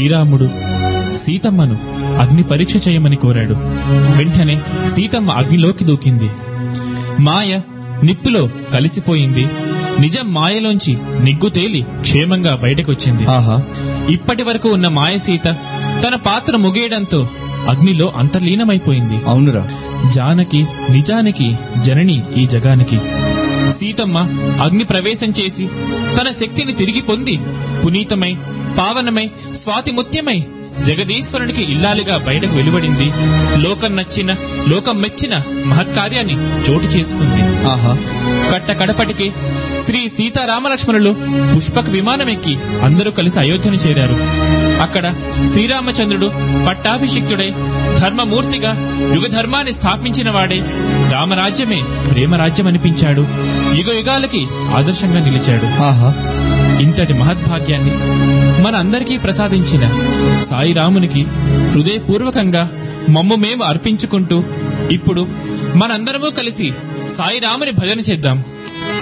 శ్రీరాముడు సీతమ్మను అగ్ని పరీక్ష చేయమని కోరాడు వెంటనే సీతమ్మ అగ్నిలోకి దూకింది మాయ నిప్పులో కలిసిపోయింది నిజం మాయలోంచి నిగ్గు తేలి క్షేమంగా బయటకొచ్చింది ఆహా ఇప్పటి వరకు ఉన్న మాయ సీత తన పాత్ర ముగియడంతో అగ్నిలో అంతర్లీనమైపోయింది అవునురా జానకి నిజానికి జనని ఈ జగానికి సీతమ్మ అగ్ని ప్రవేశం చేసి తన శక్తిని తిరిగి పొంది పునీతమై పావనమై స్వాతిముత్యమై జగదీశ్వరునికి ఇల్లాలిగా బయటకు వెలువడింది లోకం నచ్చిన లోకం మెచ్చిన మహత్కార్యాన్ని చోటు చేసుకుంది ఆహా కట్ట కడపటికి శ్రీ సీతారామలక్ష్మణులు పుష్పక విమానం ఎక్కి అందరూ కలిసి అయోధ్యను చేరారు అక్కడ శ్రీరామచంద్రుడు పట్టాభిషిక్తుడై ధర్మమూర్తిగా యుగ ధర్మాన్ని స్థాపించిన వాడే రామరాజ్యమే ప్రేమరాజ్యం అనిపించాడు యుగ యుగాలకి ఆదర్శంగా నిలిచాడు ఆహా ఇంతటి మహద్భాగ్యాన్ని మన అందరికీ ప్రసాదించిన సాయిరామునికి హృదయపూర్వకంగా మమ్ము మేము అర్పించుకుంటూ ఇప్పుడు మనందరము కలిసి సాయిరాముని భజన చేద్దాం